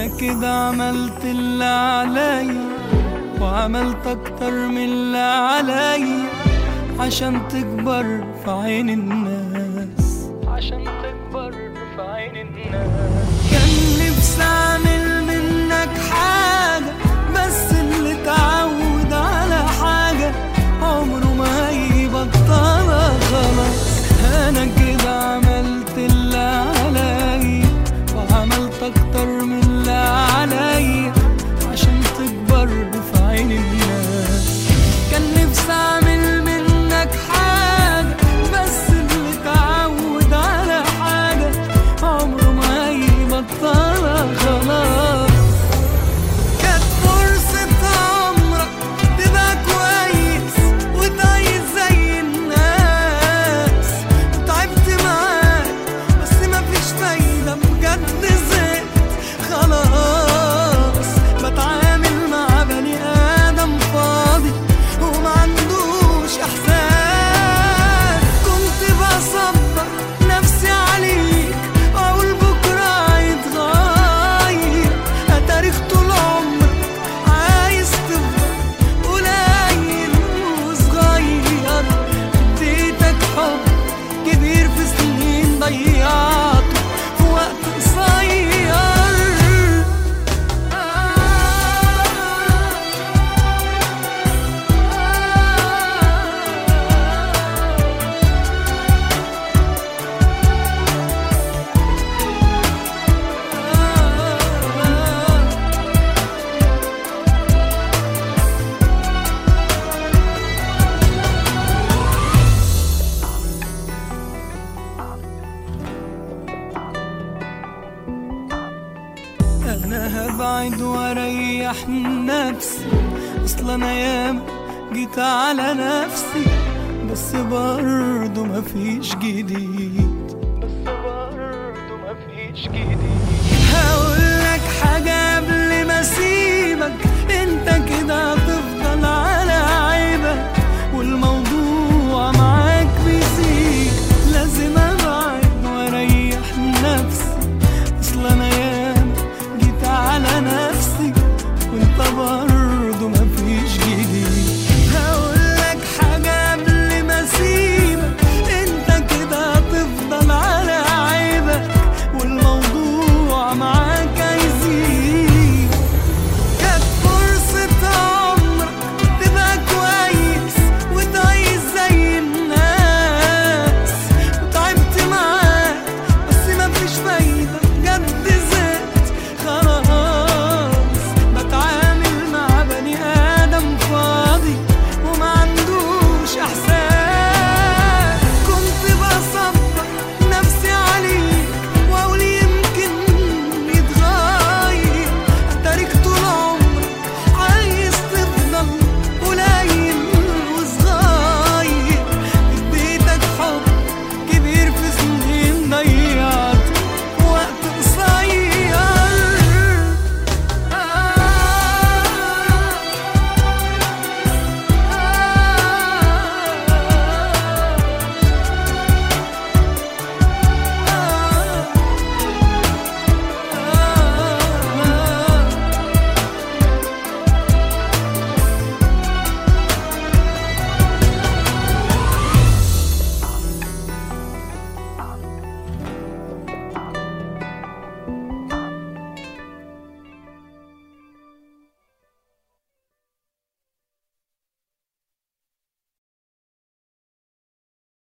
انا كده عملت اللي عليا وعملت اكتر من اللي عليا عشان تكبر في عين الناس عشان تكبر في عين الناس كان نفسي اعمل منك حاجة بس اللي اتعود على حاجة عمره ما هيبطلها خلاص انا كده عملت اللي عليا وعملت اكتر من اللي عليا عشان تكبر في عين الناس كان نفسي اعمل منك حاجة بس اللي اتعود على حاجة عمره ما هيبطلها خلاص كانت فرصة عمرك تبقى كويس وتعيش زي الناس تعبت معاك بس مفيش فايدة بجد زهقت خلاص بتعامل مع بني آدم فاضي وما عندوش إحساس كنت بصبر نفسي عليك وأقول بكرة هيتغير أتاريخ طول عمرك عايز تفضل قليل وصغير اديتك حب كبير في سنين ضيعته في وقت قصير انا هبعد واريح نفسي اصل انا ياما جيت على نفسي بس برضه مفيش جديد بس برضه مفيش جديد